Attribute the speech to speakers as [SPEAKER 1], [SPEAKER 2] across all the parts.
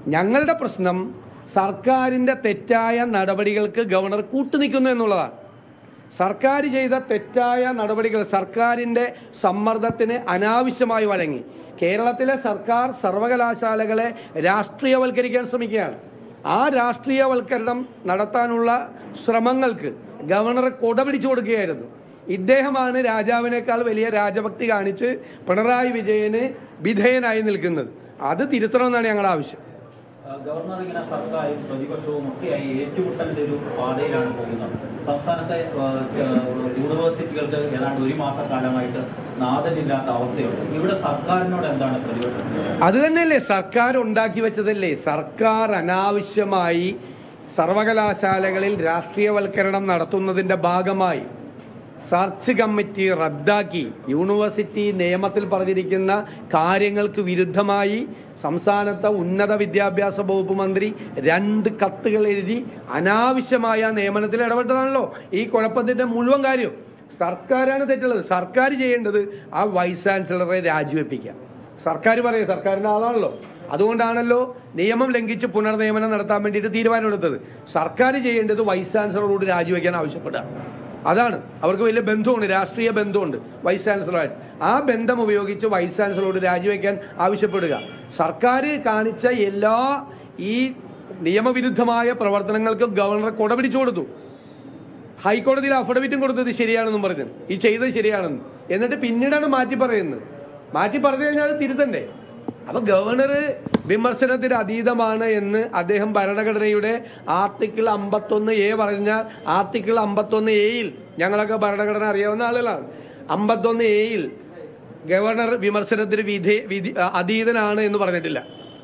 [SPEAKER 1] ഞങ്ങളുടെ പ്രശ്നം സർക്കാരിൻ്റെ തെറ്റായ നടപടികൾക്ക് ഗവർണർ കൂട്ടുനിൽക്കുന്നു എന്നുള്ളതാണ് സർക്കാർ ചെയ്ത തെറ്റായ നടപടികൾ സർക്കാരിൻ്റെ സമ്മർദ്ദത്തിന് അനാവശ്യമായി വഴങ്ങി കേരളത്തിലെ സർക്കാർ സർവകലാശാലകളെ രാഷ്ട്രീയവൽക്കരിക്കാൻ ശ്രമിക്കുകയാണ് ആ രാഷ്ട്രീയവൽക്കരണം നടത്താനുള്ള ശ്രമങ്ങൾക്ക് ഗവർണർ കൊടപിടിച്ചു കൊടുക്കുകയായിരുന്നു ഇദ്ദേഹമാണ് രാജാവിനേക്കാൾ വലിയ രാജഭക്തി കാണിച്ച് പിണറായി വിജയന് വിധേയനായി നിൽക്കുന്നത് അത് തിരുത്തണമെന്നാണ് ഞങ്ങളുടെ ആവശ്യം
[SPEAKER 2] ആ, ഗവർണർ ഇങ്ങനെ സർക്കാരും പ്രതിപക്ഷവും ഒക്കെയായി ഏറ്റുമുട്ടലിന്റെ ഒരു പാതയിലാണ് പോകുന്നത് സംസ്ഥാനത്തെ ആ, ആ, യൂണിവേഴ്സിറ്റികൾക്ക് ഏതാണ്ട് ഒരു മാസക്കാലമായിട്ട് നാഥനില്ലാത്ത അവസ്ഥയുണ്ട് ഇവിടെ സർക്കാരിനോട് എന്താണ് പ്രതിപക്ഷം
[SPEAKER 1] അത് തന്നെയല്ലേ സർക്കാർ ഉണ്ടാക്കി വെച്ചതല്ലേ സർക്കാർ അനാവശ്യമായി സർവകലാശാലകളിൽ രാഷ്ട്രീയവൽക്കരണം നടത്തുന്നതിൻ്റെ ഭാഗമായി സർച്ച് കമ്മിറ്റി റദ്ദാക്കി യൂണിവേഴ്സിറ്റി നിയമത്തിൽ പറഞ്ഞിരിക്കുന്ന കാര്യങ്ങൾക്ക് വിരുദ്ധമായി സംസ്ഥാനത്തെ ഉന്നത വിദ്യാഭ്യാസ വകുപ്പ് മന്ത്രി രണ്ട് കത്തുകൾ എഴുതി അനാവശ്യമായ ആ നിയമനത്തിൽ ഇടപെട്ടതാണല്ലോ ഈ കുഴപ്പത്തിൻ്റെ മുഴുവൻ കാര്യം സർക്കാരാണ് തെറ്റുള്ളത് സർക്കാർ ചെയ്യേണ്ടത് ആ വൈസ് ചാൻസലറെ രാജിവെപ്പിക്കുക സർക്കാർ പറയും സർക്കാരിൻ്റെ ആളാണല്ലോ അതുകൊണ്ടാണല്ലോ നിയമം ലംഘിച്ച് പുനർനിയമനം നടത്താൻ വേണ്ടിയിട്ട് തീരുമാനമെടുത്തത് സർക്കാർ ചെയ്യേണ്ടത് വൈസ് ചാൻസലറോട് രാജിവെക്കാൻ ആവശ്യപ്പെടുക അതാണ് അവർക്ക് വലിയ ബന്ധമുണ്ട് രാഷ്ട്രീയ ബന്ധമുണ്ട് വൈസ് ചാൻസലറായിട്ട് ആ ബന്ധം ഉപയോഗിച്ച് വൈസ് ചാൻസലറോട് രാജിവെക്കാൻ ആവശ്യപ്പെടുക സർക്കാർ കാണിച്ച എല്ലാ ഈ നിയമവിരുദ്ധമായ പ്രവർത്തനങ്ങൾക്ക് ഗവർണർ കൊടപിടിച്ചു കൊടുത്തു ഹൈക്കോടതിയിൽ അഫിഡവിറ്റും കൊടുത്തത് ശരിയാണെന്നും പറഞ്ഞു ഈ ചെയ്തത് ശരിയാണെന്ന് എന്നിട്ട് പിന്നീടാണ് മാറ്റി പറയുന്നത് മാറ്റി പറഞ്ഞു കഴിഞ്ഞാൽ അത് തിരുത്തണ്ടേ അപ്പൊ ഗവർണർ വിമർശനത്തിന് അതീതമാണ് എന്ന് അദ്ദേഹം ഭരണഘടനയുടെ ആർട്ടിക്കിൾ അമ്പത്തൊന്ന് എ പറഞ്ഞ ആർട്ടിക്കിൾ അമ്പത്തൊന്ന് എയിൽ ഞങ്ങളൊക്കെ ഭരണഘടന അറിയാവുന്ന ആളുകളാണ് അമ്പത്തൊന്ന് എയിൽ ഗവർണർ വിമർശനത്തിന് വിധേ വിധി അതീതനാണ് എന്ന് പറഞ്ഞിട്ടില്ല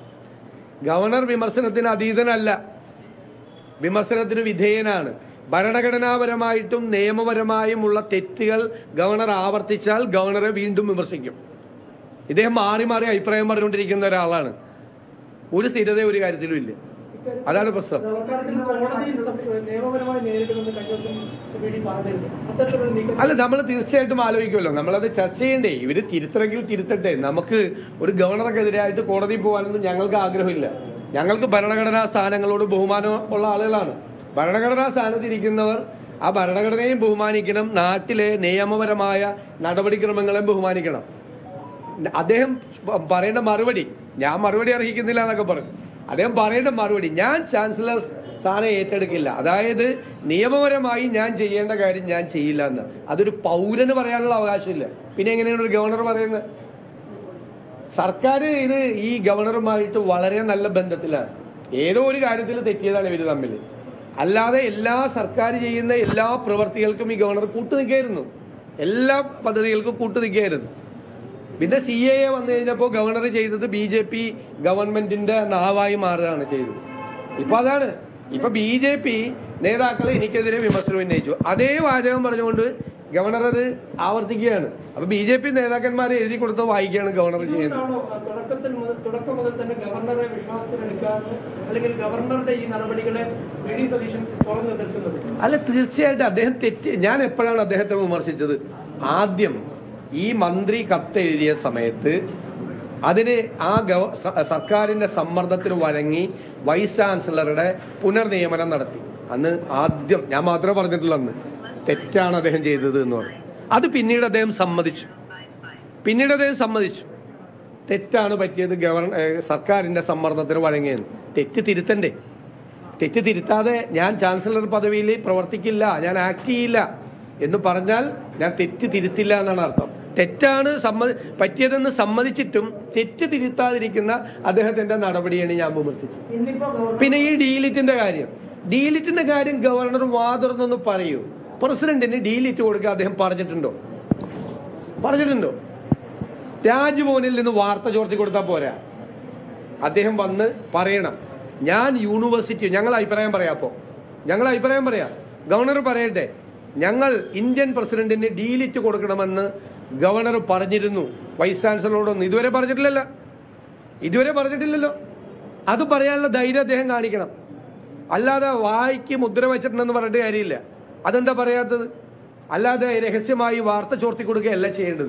[SPEAKER 1] ഗവർണർ വിമർശനത്തിന് അതീതനല്ല വിമർശനത്തിന് വിധേയനാണ് ഭരണഘടനാപരമായിട്ടും നിയമപരമായുമുള്ള തെറ്റുകൾ ഗവർണർ ആവർത്തിച്ചാൽ ഗവർണറെ വീണ്ടും വിമർശിക്കും ഇദ്ദേഹം മാറി മാറി അഭിപ്രായം പറഞ്ഞുകൊണ്ടിരിക്കുന്ന ഒരാളാണ് ഒരു സ്ഥിരത ഒരു കാര്യത്തിലും ഇല്ല അതാണ് പ്രശ്നം
[SPEAKER 3] സർക്കാരിന് കോടതിയിൽ സം- നിയമപരമായി നേരിടുമെന്ന് കഴിഞ്ഞ ദിവസം വി ഡി പറഞ്ഞിരുന്നു അത്തരത്തിലൊരു നീക്കം
[SPEAKER 1] അല്ല നമ്മൾ തീർച്ചയായിട്ടും ആലോചിക്കുമല്ലോ നമ്മളത് ചർച്ച ചെയ്യണ്ടേ ഇവര് തിരുത്തണമെങ്കിൽ തിരുത്തട്ടെ നമുക്ക് ഒരു ഗവർണർക്കെതിരായിട്ട് കോടതിയിൽ പോകാനൊന്നും ഞങ്ങൾക്ക് ആഗ്രഹമില്ല ഞങ്ങൾക്ക് ഭരണഘടനാ സ്ഥാനങ്ങളോട് ബഹുമാനം ഉള്ള ആളുകളാണ് ഭരണഘടനാ സ്ഥാനത്തിരിക്കുന്നവർ ആ ഭരണഘടനയും ബഹുമാനിക്കണം നാട്ടിലെ നിയമപരമായ നടപടിക്രമങ്ങളെയും ബഹുമാനിക്കണം അദ്ദേഹം പ- പറയേണ്ട മറുപടി ഞാൻ മറുപടി അർഹിക്കുന്നില്ല എന്നൊക്കെ പറഞ്ഞു അദ്ദേഹം പറയേണ്ട മറുപടി ഞാൻ ചാൻസലർ സ്ഥാനം ഏറ്റെടുക്കില്ല അതായത് നിയമപരമായി ഞാൻ ചെയ്യേണ്ട കാര്യം ഞാൻ ചെയ്യില്ല എന്ന് അതൊരു പൗരന് പറയാനുള്ള അവകാശമില്ല പിന്നെ എങ്ങനെയാണ് ഒരു ഗവർണർ പറയുന്നത് സർക്കാർ ഇത് ഈ ഗവർണറുമായിട്ട് വളരെ നല്ല ബന്ധത്തിലാണ് ഏതോ ഒരു കാര്യത്തിൽ തെറ്റിയതാണ് ഇവർ തമ്മിൽ അല്ലാതെ എല്ലാ സർക്കാർ ചെയ്യുന്ന എല്ലാ പ്രവർത്തികൾക്കും ഈ ഗവർണർ കൂട്ടുനിൽക്കായിരുന്നു എല്ലാ പദ്ധതികൾക്കും കൂട്ടുനിൽക്കായിരുന്നു പിന്നെ സി എ എ വന്നു കഴിഞ്ഞപ്പോൾ ഗവർണർ ചെയ്തത് ബി ജെ പി ഗവൺമെന്റിന്റെ നാവായി മാറുകയാണ് ചെയ്തത് ഇപ്പൊ അതാണ് ഇപ്പൊ ബി ജെ പി നേതാക്കൾ എനിക്കെതിരെ വിമർശനം ഉന്നയിച്ചു അതേ വാചകം പറഞ്ഞുകൊണ്ട് ഗവർണർ അത് ആവർത്തിക്കുകയാണ് അപ്പൊ ബി ജെ പി നേതാക്കന്മാരെ എഴുതി കൊടുത്ത് വായിക്കുകയാണ് ഗവർണർ ചെയ്യുന്നത്
[SPEAKER 3] ഇതുകൊണ്ടാണോ ആ തുടക്കത്തിൽ മുതൽ തുടക്കം മുതൽ തന്നെ ഗവർണറെ വിശ്വാസത്തിലെടുക്കാമെന്ന് അല്ലെങ്കിൽ ഗവർണറുടെ ഈ നടപടികളെ വി ഡി സതീശൻ തുറന്നു നിൽക്കുന്നത്
[SPEAKER 1] അല്ല തീർച്ചയായിട്ടും അദ്ദേഹം തെറ്റ് ഞാൻ എപ്പോഴാണ് അദ്ദേഹത്തെ വിമർശിച്ചത് ആദ്യം ഈ മന്ത്രി കത്ത് എഴുതിയ സമയത്ത് അതിന് ആ ഗവ സ- സർക്കാരിന്റെ സമ്മർദ്ദത്തിന് വഴങ്ങി വൈസ് ചാൻസലറുടെ പുനർനിയമനം നടത്തി അന്ന് ആദ്യം ഞാൻ മാത്രമേ പറഞ്ഞിട്ടുള്ളൂ അന്ന് തെറ്റാണ് അദ്ദേഹം ചെയ്തത് എന്ന് പറഞ്ഞു അത് പിന്നീട് അദ്ദേഹം സമ്മതിച്ചു പിന്നീട് അദ്ദേഹം സമ്മതിച്ചു തെറ്റാണ് പറ്റിയത് ഗവർണ ഏഹ് സർക്കാരിന്റെ സമ്മർദ്ദത്തിന് വഴങ്ങിയെന്ന് തെറ്റ് തിരുത്തണ്ടേ തെറ്റ് തിരുത്താതെ ഞാൻ ചാൻസലർ പദവിയിൽ പ്രവർത്തിക്കില്ല ഞാൻ ആക്ട് ചെയ്യില്ല എന്ന് പറഞ്ഞാൽ ഞാൻ തെറ്റ് തിരുത്തില്ല എന്നാണ് അർത്ഥം തെറ്റാണ് സമ്മ പറ്റിയതെന്ന് സമ്മതിച്ചിട്ടും തെറ്റ് തിരുത്താതിരിക്കുന്ന അദ്ദേഹത്തിന്റെ നടപടിയാണ് ഞാൻ വിമർശിച്ചത്
[SPEAKER 3] ഇന്നിപ്പോ ഗവർണർ
[SPEAKER 1] പിന്നെ ഈ ഡീലിറ്റിന്റെ കാര്യം ഡീലിറ്റിന്റെ കാര്യം ഗവർണർ വാതുറന്നൊന്ന് പറയൂ പ്രസിഡന്റിന് ഡീലിറ്റ് കൊടുക്കാൻ അദ്ദേഹം പറഞ്ഞിട്ടുണ്ടോ പറഞ്ഞിട്ടുണ്ടോ രാജ്ഭവനിൽ നിന്ന് വാർത്ത ചോർത്തി കൊടുത്താൽ പോരാ അദ്ദേഹം വന്ന് പറയണം ഞാൻ യൂണിവേഴ്സിറ്റി ഞങ്ങൾ അഭിപ്രായം പറയാം അപ്പോൾ ഞങ്ങൾ അഭിപ്രായം പറയാം ഗവർണർ പറയട്ടെ ഞങ്ങൾ ഇന്ത്യൻ പ്രസിഡന്റിന് ഡീലിറ്റ് കൊടുക്കണമെന്ന് ഗവർണർ പറഞ്ഞിരുന്നു വൈസ് ചാൻസലറോടൊന്നും ഇതുവരെ പറഞ്ഞിട്ടില്ലല്ലോ ഇതുവരെ പറഞ്ഞിട്ടില്ലല്ലോ അത് പറയാനുള്ള ധൈര്യം അദ്ദേഹം കാണിക്കണം അല്ലാതെ വായിക്ക് മുദ്ര വെച്ചിട്ടുണ്ടെന്ന് പറഞ്ഞിട്ട് കാര്യമില്ല അതെന്താ പറയാത്തത് അല്ലാതെ രഹസ്യമായി വാർത്ത ചോർത്തി കൊടുക്കുകയല്ല ചെയ്യേണ്ടത്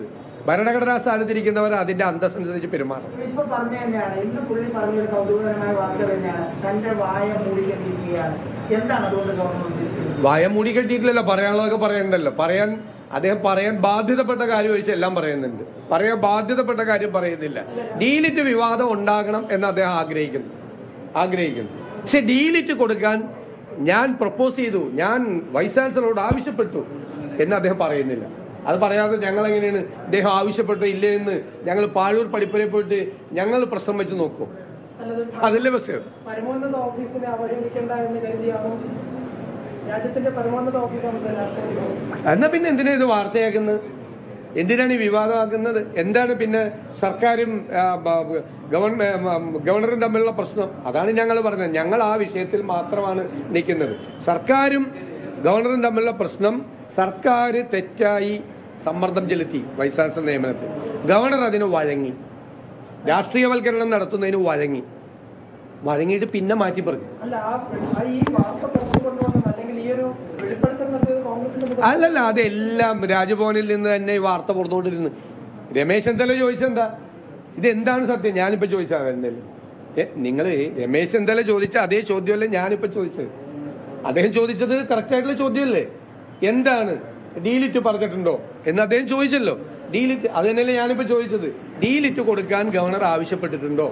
[SPEAKER 1] ഭരണഘടനാ സ്ഥാനത്തിരിക്കുന്നവർ അതിന്റെ അന്തസ്സനുസരിച്ച് പെരുമാറും
[SPEAKER 4] ഇപ്പൊ പറഞ്ഞു തന്നെയാണ് ഇന്ന് പുള്ളി പറഞ്ഞൊരു കൗതുകകരമായ വാർത്ത തന്നെയാണ് തന്റെ വായ മൂടിക്കെട്ടിരിക്കുകയാണ് എന്താണ് അതുകൊണ്ട് ഗവർണർ ഉദ്ദേശിക്കുന്നത്
[SPEAKER 1] വായ മൂടി കെട്ടിയിട്ടില്ലല്ലോ പറയാനുള്ളതൊക്കെ പറയണ്ടല്ലോ പറയാൻ അദ്ദേഹം പറയാൻ ബാധ്യതപ്പെട്ട കാര്യം ഒഴിച്ച് എല്ലാം പറയുന്നുണ്ട് പറയാൻ ബാധ്യതപ്പെട്ട കാര്യം പറയുന്നില്ല ഡീലിറ്റ് വിവാദം ഉണ്ടാകണം എന്ന് അദ്ദേഹം ആഗ്രഹിക്കുന്നു ആഗ്രഹിക്കുന്നു പക്ഷെ ഡീലിറ്റ് കൊടുക്കാൻ ഞാൻ പ്രപ്പോസ് ചെയ്തു ഞാൻ വൈസ് ചാൻസലറോട് ആവശ്യപ്പെട്ടു എന്ന് അദ്ദേഹം പറയുന്നില്ല അത് പറയാതെ ഞങ്ങൾ എങ്ങനെയാണ് ഇദ്ദേഹം ആവശ്യപ്പെട്ടു ഇല്ലേ എന്ന് ഞങ്ങൾ പാഴൂർ പഠിപ്പരെ പോയിട്ട് ഞങ്ങൾ പ്രശ്നം വെച്ച് നോക്കും
[SPEAKER 3] അല്ലത്
[SPEAKER 1] അതല്ലേ ബസ്
[SPEAKER 3] പരമോന്നത ഓഫീസിനെ അവഹേളിക്കേണ്ട എന്ന് കരുതിയാണോ രാജ്യത്തിന്റെ പരമോന്നത ഓഫീസാണ് രാഷ്ട്രപതി
[SPEAKER 1] എന്നാ പിന്നെ എന്തിനാ ഇത് വാർത്തയാക്കുന്നത് എന്തിനാണ് ഈ വിവാദമാക്കുന്നത് എന്താണ് പിന്നെ സർക്കാരും ആ, ബ- ഗവൺമെ മ- ഗവർണറും തമ്മിലുള്ള പ്രശ്നം അതാണ് ഞങ്ങൾ പറഞ്ഞത് ഞങ്ങൾ ആ വിഷയത്തിൽ മാത്രമാണ് നിൽക്കുന്നത് സർക്കാരും ഗവർണറും തമ്മിലുള്ള പ്രശ്നം സർക്കാർ തെറ്റായി സമ്മർദ്ദം ചെലുത്തി വൈസ് ചാൻസലർ നിയമനത്തിൽ ഗവർണർ അതിന് വഴങ്ങി രാഷ്ട്രീയവൽക്കരണം നടത്തുന്നതിന് വഴങ്ങി വഴങ്ങിയിട്ട് പിന്നെ മാറ്റി പറഞ്ഞു
[SPEAKER 3] അല്ല ആ ആ ഈ വാർത്ത പുറത്തു കൊണ്ടുവന്നത് അല്ലെങ്കിൽ ഈ ഒരു വെളിപ്പെടുത്തൽ നടത്തിയത് കോൺഗ്രസിന്റെ മുഖത്ത്
[SPEAKER 1] അല്ലല്ല അതെല്ലാം രാജ്ഭവനിൽ നിന്ന് തന്നെ ഈ വാർത്ത പുറത്തുകൊണ്ടിരുന്നു രമേശ് ചെന്നിത്തല ചോദിച്ചെന്താ ഇതെന്താണ് സത്യം ഞാനിപ്പോ ചോദിച്ചാൽ എന്തായാലും ഏ നിങ്ങൾ രമേശ് ചെന്നിത്തല ചോദിച്ച അതേ ചോദ്യമല്ലേ ഞാനിപ്പോ ചോദിച്ചത് അദ്ദേഹം ചോദിച്ചത് കറക്റ്റ് ആയിട്ടുള്ള ചോദ്യമല്ലേ എന്താണ് ഡീലിറ്റ് പറഞ്ഞിട്ടുണ്ടോ എന്ന് അദ്ദേഹം ചോദിച്ചല്ലോ ഡീലിറ്റ് അത് തന്നെയല്ലേ ഞാനിപ്പോ ചോദിച്ചത് ഡീലിറ്റ് കൊടുക്കാൻ ഗവർണർ ആവശ്യപ്പെട്ടിട്ടുണ്ടോ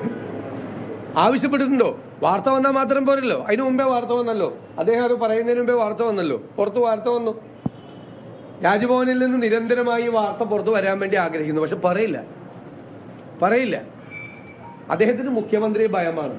[SPEAKER 1] ആവശ്യപ്പെട്ടിട്ടുണ്ടോ വാർത്ത വന്നാൽ മാത്രം പോരല്ലോ അതിനു മുമ്പേ വാർത്ത വന്നല്ലോ അദ്ദേഹം അത് പറയുന്നതിന് മുമ്പേ വാർത്ത വന്നല്ലോ പുറത്ത് വാർത്ത വന്നു രാജ്ഭവനിൽ നിന്ന് നിരന്തരമായി ഈ വാർത്ത പുറത്ത് വരാൻ വേണ്ടി ആഗ്രഹിക്കുന്നു പക്ഷെ പറയില്ല പറയില്ല അദ്ദേഹത്തിന് മുഖ്യമന്ത്രി ഭയമാണ്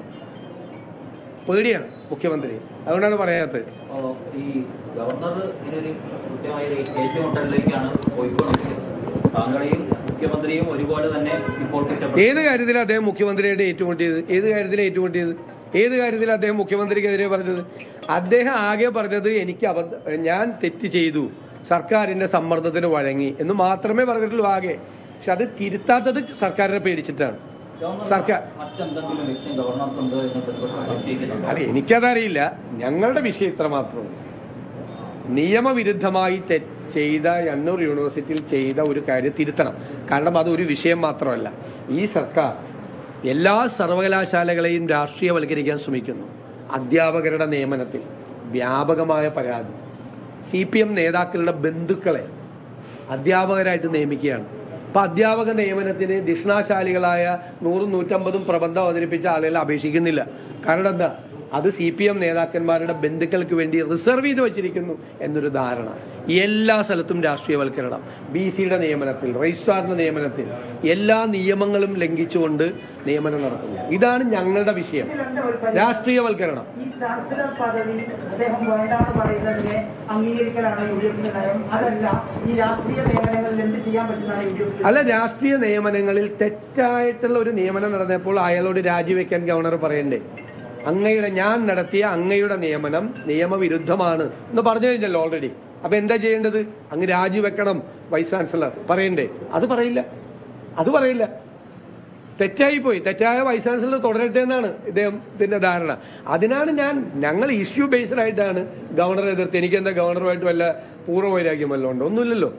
[SPEAKER 1] പേടിയാണ് മുഖ്യമന്ത്രി അതുകൊണ്ടാണ് പറയാത്തത്
[SPEAKER 2] അപ്പോ ഈ ഗവർണർ ഇതിനൊരു കൃത്യമായ ഒരു ഏറ്റുമുട്ടലിലേക്കാണ് പോയിക്കൊണ്ടിരിക്കുന്നത് താങ്കളെയും മുഖ്യമന്ത്രിയും ഒരുപോലെ തന്നെ ഇപ്പോൾ കുറ്റപ്പെടുത്തി
[SPEAKER 1] ഏത് കാര്യത്തിലാണ് അദ്ദേഹം മുഖ്യമന്ത്രിയായിട്ട് ഏറ്റുമുട്ടിയത് ഏത് കാര്യത്തിലാണ് ഏറ്റുമുട്ടിയത് ഏത് കാര്യത്തിലാണ് അദ്ദേഹം മുഖ്യമന്ത്രിക്കെതിരെ പറഞ്ഞത് അദ്ദേഹം ആകെ പറഞ്ഞത് എനിക്ക് അബദ്ധ ഞാൻ തെറ്റ് ചെയ്തു സർക്കാരിന്റെ സമ്മർദ്ദത്തിന് വഴങ്ങി എന്ന് മാത്രമേ പറഞ്ഞിട്ടുള്ളൂ ആകെ പക്ഷെ അത് തിരുത്താത്തത് സർക്കാരിനെ പേടിച്ചിട്ടാണ്
[SPEAKER 2] ഗവർണർ
[SPEAKER 1] സർക്കാർ
[SPEAKER 2] മറ്റെന്തെങ്കിലും ലക്ഷ്യം ഗവർണർക്കുണ്ട് എന്ന് പ്രതിപക്ഷം സംശയിക്കുന്നുണ്ട്
[SPEAKER 1] അല്ല എനിക്കതറിയില്ല ഞങ്ങളുടെ വിഷയം ഇത്ര മാത്രമേ നിയമവിരുദ്ധമായി തെ- ചെയ്ത എണ്ണൂർ യൂണിവേഴ്സിറ്റിയിൽ ചെയ്ത ഒരു കാര്യം തിരുത്തണം കാരണം അത് ഒരു വിഷയം മാത്രമല്ല ഈ സർക്കാർ എല്ലാ സർവകലാശാലകളെയും രാഷ്ട്രീയവൽക്കരിക്കാൻ ശ്രമിക്കുന്നു അധ്യാപകരുടെ നിയമനത്തിൽ വ്യാപകമായ പരാതി സി പി എം നേതാക്കളുടെ ബന്ധുക്കളെ അധ്യാപകരായിട്ട് നിയമിക്കുകയാണ് അപ്പൊ അധ്യാപക നിയമനത്തിന് ദിഷ്ണാശാലികളായ നൂറും നൂറ്റമ്പതും പ്രബന്ധം അവതരിപ്പിച്ച ആളുകൾ അപേക്ഷിക്കുന്നില്ല കാരണം എന്താ അത് സി പി എം നേതാക്കന്മാരുടെ ബന്ധുക്കൾക്ക് വേണ്ടി റിസർവ് ചെയ്ത് വെച്ചിരിക്കുന്നു എന്നൊരു ധാരണ എല്ലാ സ്ഥലത്തും രാഷ്ട്രീയവൽക്കരണം ബി സിയുടെ നിയമനത്തിൽ രജിസ്ട്രാറിന്റെ നിയമനത്തിൽ എല്ലാ നിയമങ്ങളും ലംഘിച്ചുകൊണ്ട് നിയമനം നടത്തുന്നു ഇതാണ് ഞങ്ങളുടെ വിഷയം
[SPEAKER 4] ഇതിലുണ്ട് ഒരു പരി-
[SPEAKER 1] രാഷ്ട്രീയവൽക്കരണം
[SPEAKER 4] ഈ ചാൻസലർ പദവി അദ്ദേഹം വേണ്ടാന്ന് പറയുന്നതിനെ അംഗീകരിക്കലാണ് യു ഡി എഫിന്റെ നയം അതല്ല ഈ രാഷ്ട്രീയ നിയമനങ്ങളിൽ എന്ത് ചെയ്യാൻ പറ്റുന്നതാണ് യു ഡി എഫ്
[SPEAKER 1] അല്ല രാഷ്ട്രീയ നിയമനങ്ങളിൽ തെറ്റായിട്ടുള്ള ഒരു നിയമനം നടന്നപ്പോൾ അയാളോട് രാജിവെക്കാൻ ഗവർണർ പറയണ്ടേ അങ്ങയുടെ ഞാൻ നടത്തിയ അങ്ങയുടെ നിയമനം നിയമവിരുദ്ധമാണ് എന്ന് പറഞ്ഞു കഴിഞ്ഞല്ലോ ഓൾറെഡി അപ്പൊ എന്താ ചെയ്യേണ്ടത് അങ്ങ് രാജിവെക്കണം വൈസ് ചാൻസലർ പറയണ്ടേ അത് പറയില്ല അത് പറയില്ല തെറ്റായി പോയി തെറ്റായ വൈസ് ചാൻസലർ തുടരട്ടെ എന്നാണ് ഇദ്ദേഹത്തിന്റെ ധാരണ അതിനാണ് ഞാൻ ഞങ്ങൾ ഇഷ്യൂ ബേസ്ഡ് ആയിട്ടാണ് ഗവർണറെ എതിർത്ത് എനിക്കെന്താ ഗവർണറുമായിട്ട് വല്ല പൂർവ്വവൈരാഗ്യം വല്ലതും ഉണ്ടോ ഒന്നുമില്ലല്ലോ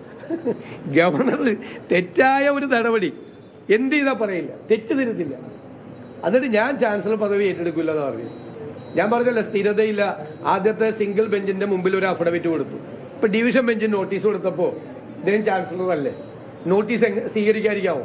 [SPEAKER 1] ഗവർണർ തെറ്റായ ഒരു നടപടി എന്ത് ചെയ്താൽ പറയില്ല തെറ്റ് തിരുത്തില്ല എന്നിട്ട് ഞാൻ ചാൻസലർ പദവി ഏറ്റെടുക്കില്ല എന്ന് പറഞ്ഞു ഞാൻ പറഞ്ഞല്ലോ സ്ഥിരതയില്ല ആദ്യത്തെ സിംഗിൾ ബെഞ്ചിന്റെ മുമ്പിൽ ഒരു അഫിഡവിറ്റ് കൊടുത്തു ഇപ്പൊ ഡിവിഷൻ ബെഞ്ചിന് നോട്ടീസ് കൊടുത്തപ്പോൾ ഇദ്ദേഹം ചാൻസലർ അല്ലേ നോട്ടീസ് എങ്ങ- സ്വീകരിക്കാതിരിക്കാമോ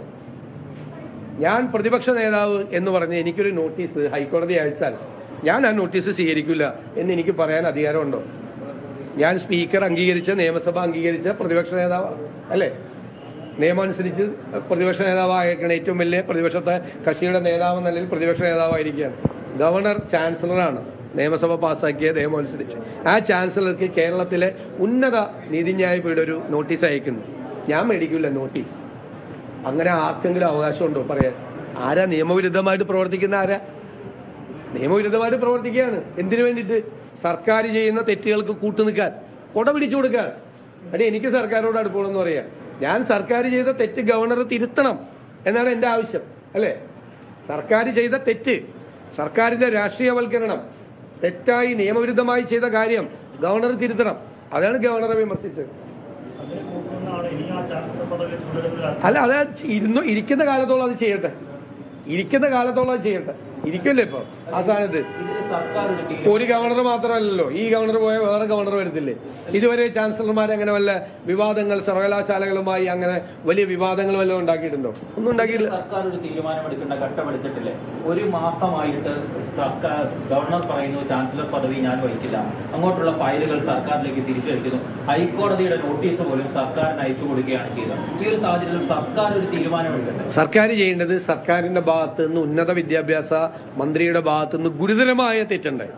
[SPEAKER 1] ഞാൻ പ്രതിപക്ഷ നേതാവ് എന്ന് പറഞ്ഞ് എനിക്കൊരു നോട്ടീസ് ഹൈക്കോടതി അയച്ചാൽ ഞാൻ ആ നോട്ടീസ് സ്വീകരിക്കില്ല എന്ന് എനിക്ക് പറയാൻ അധികാരമുണ്ടോ ഞാൻ സ്പീക്കർ അംഗീകരിച്ച നിയമസഭ അംഗീകരിച്ച പ്രതിപക്ഷ നേതാവാണ് അല്ലേ നിയമം അനുസരിച്ച് പ്രതിപക്ഷ നേതാവായിരിക്കണം ഏറ്റവും വലിയ പ്രതിപക്ഷത്തെ കക്ഷിയുടെ നേതാവ് എന്ന നിലയിൽ പ്രതിപക്ഷ നേതാവായിരിക്കുകയാണ് ഗവർണർ ചാൻസലറാണ് നിയമസഭ പാസ്സാക്കിയ നിയമം അനുസരിച്ച് ആ ചാൻസലർക്ക് കേരളത്തിലെ ഉന്നത നീതിന്യായ പീഠ ഒരു നോട്ടീസ് അയക്കുന്നു ഞാൻ മേടിക്കില്ല നോട്ടീസ് അങ്ങനെ ആർക്കെങ്കിലും അവകാശമുണ്ടോ പറയാൻ ആരാ നിയമവിരുദ്ധമായിട്ട് പ്രവർത്തിക്കുന്ന ആരാ നിയമവിരുദ്ധമായിട്ട് പ്രവർത്തിക്കുകയാണ് എന്തിനു വേണ്ടിയിട്ട് സർക്കാർ ചെയ്യുന്ന തെറ്റുകൾക്ക് കൂട്ടുനിൽക്കാൻ കൊട പിടിച്ചു കൊടുക്കാൻ അടി എനിക്ക് സർക്കാരോട് അടുപ്പണമെന്ന് പറയാം ഞാൻ സർക്കാർ ചെയ്ത തെറ്റ് ഗവർണർ തിരുത്തണം എന്നാണ് എൻ്റെ ആവശ്യം അല്ലേ സർക്കാർ ചെയ്ത തെറ്റ് സർക്കാരിന്റെ രാഷ്ട്രീയവൽക്കരണം തെറ്റായി നിയമവിരുദ്ധമായി ചെയ്ത കാര്യം ഗവർണർ തിരുത്തണം അതാണ് ഗവർണറെ വിമർശിച്ചത്
[SPEAKER 5] അതിന് മുമ്പ് ഇനി ആ
[SPEAKER 1] അല്ല അത് ഇരുന്നു ഇരിക്കുന്ന കാലത്തോളം അത് ചെയ്യട്ടെ ഇരിക്കുന്ന കാലത്തോളം അത് ചെയ്യട്ടെ ഇരിക്കല്ലേ ഇപ്പൊ ആ സ്ഥാനത്ത്
[SPEAKER 2] ഇതിൽ സർക്കാർ ഒരു തീരുമാനം
[SPEAKER 1] ഒരു ഗവർണർ മാത്രമല്ലല്ലോ ഈ ഗവർണർ പോയ വേറെ ഗവർണർ വരത്തില്ലേ ഇതുവരെ ചാൻസലർമാർ അങ്ങനെ വല്ല വിവാദങ്ങൾ സർവകലാശാലകളുമായി അങ്ങനെ വലിയ വിവാദങ്ങൾ വല്ലതും ഉണ്ടാക്കിയിട്ടുണ്ടോ ഒന്നും ഉണ്ടാക്കിയിട്ടില്ല
[SPEAKER 2] സർക്കാർ ഒരു തീരുമാനമെടുക്കേണ്ട ഘട്ടമെടുത്തിട്ടില്ലേ ഒരു മാസമായിട്ട് സർക്കാർ ഗവർണർ പറയുന്നു ചാൻസലർ പദവി ഞാൻ വഹിക്കില്ല അങ്ങോട്ടുള്ള ഫയലുകൾ സർക്കാരിലേക്ക് തിരിച്ചയക്കുന്നു ഹൈക്കോടതിയുടെ നോട്ടീസ് പോലും സർക്കാരിന് അയച്ചു കൊടുക്കുകയാണ് ചെയ്തത് ഈ ഒരു സാഹചര്യത്തിൽ സർക്കാർ ഒരു തീരുമാനമെടുക്കട്ടെ
[SPEAKER 1] സർക്കാർ ചെയ്യേണ്ടത് സർക്കാരിന്റെ ഭാഗത്ത് നിന്ന് ഉന്നത വിദ്യാഭ്യാസ മന്ത്രിയുടെ ഭാഗത്ത് നിന്ന് ഗുരുതരമായ തെറ്റുണ്ടായി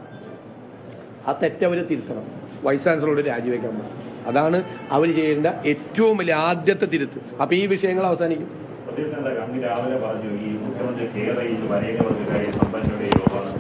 [SPEAKER 1] ആ തെറ്റ് അവർ തിരുത്തണം വൈസ് ചാൻസലറോട് രാജിവെക്കാൻ പറ അതാണ് അവർ ചെയ്യേണ്ട ഏറ്റവും വലിയ ആദ്യത്തെ തിരുത്ത് അപ്പൊ ഈ വിഷയങ്ങൾ അവസാനിക്കും
[SPEAKER 5] പ്രതിപക്ഷ അങ്ങ് രാവിലെ പറഞ്ഞു ഈ മുഖ്യമന്ത്രി കേരളയിൽ വരേകവർക്കായി സമ്പന്നയുടെ യോഗമാണ്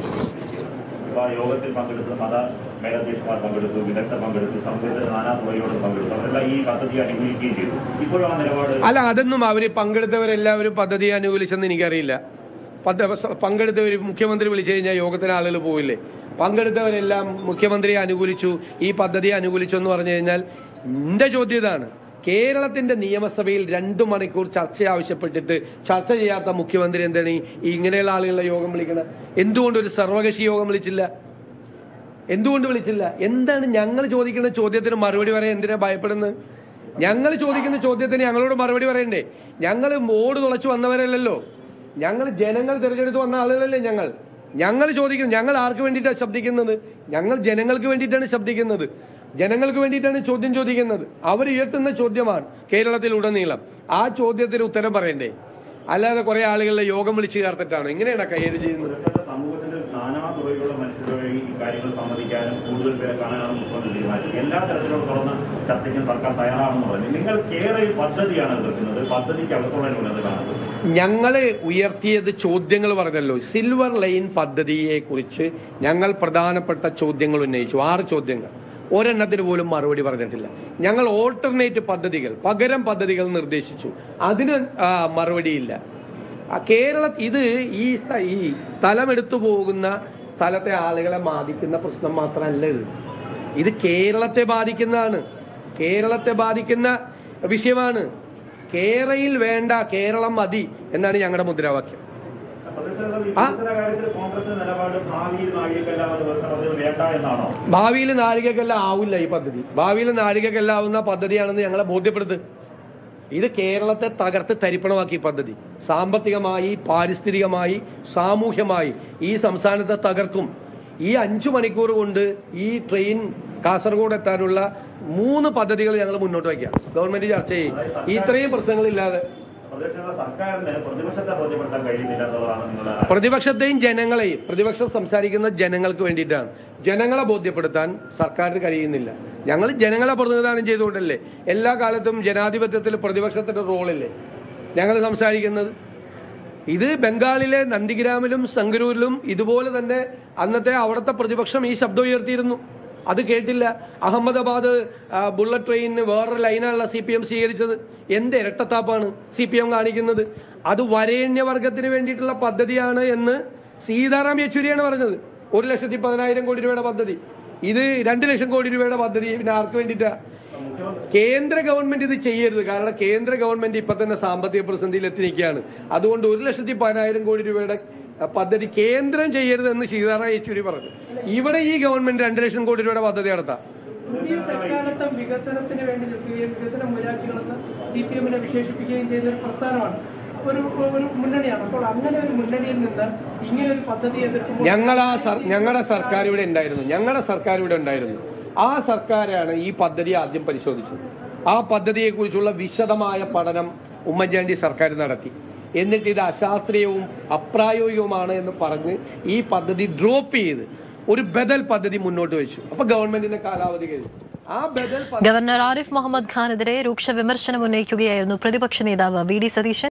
[SPEAKER 5] അപ്പൊ ആ യോഗത്തിൽ പങ്കെടുത്ത് മത മേലധ്യക്ഷന്മാർ പങ്കെടുത്തു വിദഗ്ധർ പങ്കെടുത്തു സമൂഹത്തിന്റെ നാനാ തുറയോടും പങ്കെടുത്തു അവരെല്ലാം ഈ പദ്ധതി അനുകൂലിക്കുകയും ചെയ്തു ഇപ്പോഴും ആ നിലപാട്
[SPEAKER 1] അല്ല അതൊന്നും അവർ പങ്കെടുത്തവരെല്ലാവരും പദ്ധതി അനുകൂലിച്ചെന്ന് എനിക്കറിയില്ല പദ്ധ പങ്കെടുത്തവർ മുഖ്യമന്ത്രി വിളിച്ചു കഴിഞ്ഞാൽ യോഗത്തിന് ആളുകൾ പോവില്ലേ പങ്കെടുത്തവരെല്ലാം മുഖ്യമന്ത്രിയെ അനുകൂലിച്ചു ഈ പദ്ധതിയെ അനുകൂലിച്ചു എന്ന് പറഞ്ഞു കഴിഞ്ഞാൽ എൻ്റെ ചോദ്യം ഇതാണ് കേരളത്തിന്റെ നിയമസഭയിൽ രണ്ടു മണിക്കൂർ ചർച്ച ആവശ്യപ്പെട്ടിട്ട് ചർച്ച ചെയ്യാത്ത മുഖ്യമന്ത്രി എന്താണ് ഈ ഇങ്ങനെയുള്ള ആളുകളുടെ യോഗം വിളിക്കണം എന്തുകൊണ്ട് ഒരു സർവകക്ഷി യോഗം വിളിച്ചില്ല എന്തുകൊണ്ട് വിളിച്ചില്ല എന്താണ് ഞങ്ങൾ ചോദിക്കുന്ന ചോദ്യത്തിന് മറുപടി പറയാൻ എന്തിനാ ഭയപ്പെടുന്നത് ഞങ്ങൾ ചോദിക്കുന്ന ചോദ്യത്തിന് ഞങ്ങളോട് മറുപടി പറയണ്ടേ ഞങ്ങൾ ഓട് തുളച്ചു വന്നവരല്ലല്ലോ ഞങ്ങൾ ജനങ്ങൾ തിരഞ്ഞെടുത്ത് വന്ന ആളുകളല്ലേ ഞങ്ങൾ ഞങ്ങൾ ചോദിക്കുന്നത് ഞങ്ങൾ ആർക്ക് വേണ്ടിയിട്ടാണ് ശബ്ദിക്കുന്നത് ഞങ്ങൾ ജനങ്ങൾക്ക് വേണ്ടിയിട്ടാണ് ശബ്ദിക്കുന്നത് ജനങ്ങൾക്ക് വേണ്ടിയിട്ടാണ് ചോദ്യം ചോദിക്കുന്നത് അവർ ഉയർത്തുന്ന ചോദ്യമാണ് കേരളത്തിലുടനീളം ആ ചോദ്യത്തിന് ഉത്തരം പറയണ്ടേ അല്ലാതെ കുറെ ആളുകളുടെ യോഗം വിളിച്ചു ചേർത്തിട്ടാണോ ഇങ്ങനെയാണ് കൈകാര്യം ചെയ്യുന്നത്
[SPEAKER 5] പ്രതിപക്ഷ സമൂഹത്തിന്റെ നാനാ തുറയിലുള്ള മനുഷ്യരുടെ ഈ കാര്യങ്ങൾ സമ്മതിക്കാനും കൂടുതൽ പേരെ കാണാനാണ് മുഖ്യമന്ത്രി തീരുമാനിച്ചത് എല്ലാ തരത്തിലുള്ള തുറന്ന ചർച്ചയ്ക്കും സർക്കാർ തയ്യാറാണെന്ന് പറഞ്ഞു നിങ്ങൾ കേരളയിൽ പദ്ധതിയാണ് എതിർക്കുന്നത് പദ്ധതിക്ക് അകത്തുള്ള ഉള്ളത് കാണുന്നത്
[SPEAKER 1] ഞങ്ങള് ഉയർത്തിയത് ചോദ്യങ്ങൾ പറഞ്ഞല്ലോ സിൽവർ ലൈൻ പദ്ധതിയെ കുറിച്ച് ഞങ്ങൾ പ്രധാനപ്പെട്ട ചോദ്യങ്ങൾ ഉന്നയിച്ചു ആറ് ചോദ്യങ്ങൾ ഒരെണ്ണത്തിന് പോലും മറുപടി പറഞ്ഞിട്ടില്ല ഞങ്ങൾ ഓൾട്ടർനേറ്റ് പദ്ധതികൾ പകരം പദ്ധതികൾ നിർദ്ദേശിച്ചു അതിന് ആ, മറുപടിയില്ല ആ, കേരള ഇത് ഈ സ്ഥ- ഈ സ്ഥലമെടുത്തു പോകുന്ന സ്ഥലത്തെ ആളുകളെ ബാധിക്കുന്ന പ്രശ്നം മാത്രമല്ല ഇത് ഇത് കേരളത്തെ ബാധിക്കുന്നതാണ് കേരളത്തെ ബാധിക്കുന്ന വിഷയമാണ് കേരളയിൽ വേണ്ട കേരളം മതി എന്നാണ് ഞങ്ങളുടെ മുദ്രാവാക്യം
[SPEAKER 5] പ്രതിപക്ഷ വികസന കാര്യത്തിൽ കോൺഗ്രസിന്റെ നിലപാട് ഭാവിയിൽ നാഴികക്കല്ലാവുന്ന വികസന പദ്ധതി വേണ്ട എന്നാണോ
[SPEAKER 1] ഭാവിയിൽ നാഴികക്കെല്ലാം ആവില്ല ഈ പദ്ധതി ഭാവിയിൽ നാഴികക്കെല്ലാവുന്ന പദ്ധതിയാണെന്ന് ഞങ്ങളെ ബോധ്യപ്പെടുത്ത് ഇത് കേരളത്തെ തകർത്ത് തരിപ്പണമാക്കി ഈ പദ്ധതി സാമ്പത്തികമായി പാരിസ്ഥിതികമായി സാമൂഹ്യമായി ഈ സംസ്ഥാനത്തെ തകർക്കും ഈ അഞ്ചു മണിക്കൂർ കൊണ്ട് ഈ ട്രെയിൻ കാസർഗോഡ് എത്താനുള്ള മൂന്ന് പദ്ധതികൾ ഞങ്ങൾ മുന്നോട്ട് വയ്ക്കാം ഗവൺമെന്റ് ചർച്ച ചെയ്യും ഇത്രയും പ്രശ്നങ്ങളില്ലാതെ
[SPEAKER 5] പ്രതിപക്ഷ സർക്കാരിന് പ്രതിപക്ഷത്തെ ബോധ്യപ്പെടുത്താൻ കഴിയുന്നില്ല എന്നുള്ളതാണ് നിങ്ങളുടെ ആരോപണം.
[SPEAKER 1] പ്രതിപക്ഷത്തെയും ജനങ്ങളെയും പ്രതിപക്ഷം സംസാരിക്കുന്ന ജനങ്ങൾക്ക് വേണ്ടിയിട്ടാണ് ജനങ്ങളെ ബോധ്യപ്പെടുത്താൻ സർക്കാരിന് കഴിയുന്നില്ല ഞങ്ങൾ ജനങ്ങളെ പ്രതിനിധാനം ചെയ്തുകൊണ്ടല്ലേ എല്ലാ കാലത്തും ജനാധിപത്യത്തിൽ പ്രതിപക്ഷത്തിന്റെ റോളില്ലേ ഞങ്ങൾ സംസാരിക്കുന്നത് ഇത് ബംഗാളിലെ നന്ദിഗ്രാമിലും സംഗരൂരിലും ഇതുപോലെ തന്നെ അന്നത്തെ അവിടുത്തെ പ്രതിപക്ഷം ഈ ശബ്ദം ഉയർത്തിയിരുന്നു അത് കേട്ടില്ല അഹമ്മദാബാദ് ആ, ബുള്ളറ്റ് ട്രെയിനിന് വേറൊരു ലൈനാണല്ലോ സി പി എം സ്വീകരിച്ചത് എന്ത് ഇരട്ടത്താപ്പാണ് സി പി എം കാണിക്കുന്നത് അത് വരേണ്യവർഗത്തിന് വേണ്ടിയിട്ടുള്ള പദ്ധതിയാണ് എന്ന് സീതാറാം യെച്ചൂരിയാണ് പറഞ്ഞത് ഒരു ലക്ഷത്തി പതിനായിരം കോടി രൂപയുടെ പദ്ധതി ഇത് രണ്ട് ലക്ഷം കോടി രൂപയുടെ പദ്ധതി പിന്നെ ആർക്ക് വേണ്ടിയിട്ടാ കേന്ദ്ര ഗവൺമെന്റ് ഇത് ചെയ്യരുത് കാരണം കേന്ദ്ര ഗവൺമെന്റ് ഇപ്പൊ തന്നെ സാമ്പത്തിക പ്രതിസന്ധിയിൽ എത്തി നിൽക്കുകയാണ് അതുകൊണ്ട് ഒരു ലക്ഷത്തി പതിനായിരം കോടി രൂപയുടെ അഹ്, പദ്ധതി കേന്ദ്രം ചെയ്യരുത് എന്ന് സീതാറാം യെച്ചൂരി പറഞ്ഞു ഇവിടെ ഈ ഗവൺമെന്റ് രണ്ട് ലക്ഷം കോടി രൂപയുടെ പദ്ധതി നടത്താം
[SPEAKER 3] ഇന്ത്യയിൽ എക്കാലത്തും വികസനത്തിന് വേണ്ടി നിൽക്കുകയും വികസന മുരാച്ചികളെന്ന് സി പി എമ്മിനെ വിശേഷിപ്പിക്കുകയും ചെയ്യുന്ന ഒരു പ്രസ്ഥാനമാണ് ഒരു ഒരു മുന്നണിയാണ് അപ്പോൾ അങ്ങനെ ഒരു മുന്നണിയിൽ നിന്ന് ഇങ്ങനെ ഒരു പദ്ധതി എതിർക്കുമ്പോൾ
[SPEAKER 1] ഞങ്ങൾ ആ സർ ഞങ്ങളുടെ സർക്കാർ ഇവിടെ ഉണ്ടായിരുന്നു ഞങ്ങളുടെ സർക്കാർ ഇവിടെ ഉണ്ടായിരുന്നു ആ സർക്കാരാണ് ഈ പദ്ധതി ആദ്യം പരിശോധിച്ചത് ആ പദ്ധതിയെക്കുറിച്ചുള്ള വിശദമായ പഠനം ഉമ്മൻചാണ്ടി സർക്കാർ നടത്തി എന്നിട്ട് ഇത് അശാസ്ത്രീയവും അപ്രായോഗികവുമാണ് എന്ന് പറഞ്ഞ് ഈ പദ്ധതി ഡ്രോപ്പ് ചെയ്ത് ഒരു ബദൽ പദ്ധതി മുന്നോട്ട് വെച്ചു അപ്പൊ ഗവൺമെന്റിന്റെ കാലാവധി കഴിഞ്ഞു ആ ബദൽ പദ്ധതി
[SPEAKER 6] ഗവർണർ ആരിഫ് മുഹമ്മദ് ഖാനെതിരെ രൂക്ഷ വിമർശനം ഉന്നയിക്കുകയായിരുന്നു പ്രതിപക്ഷ നേതാവ് വി ഡി സതീശൻ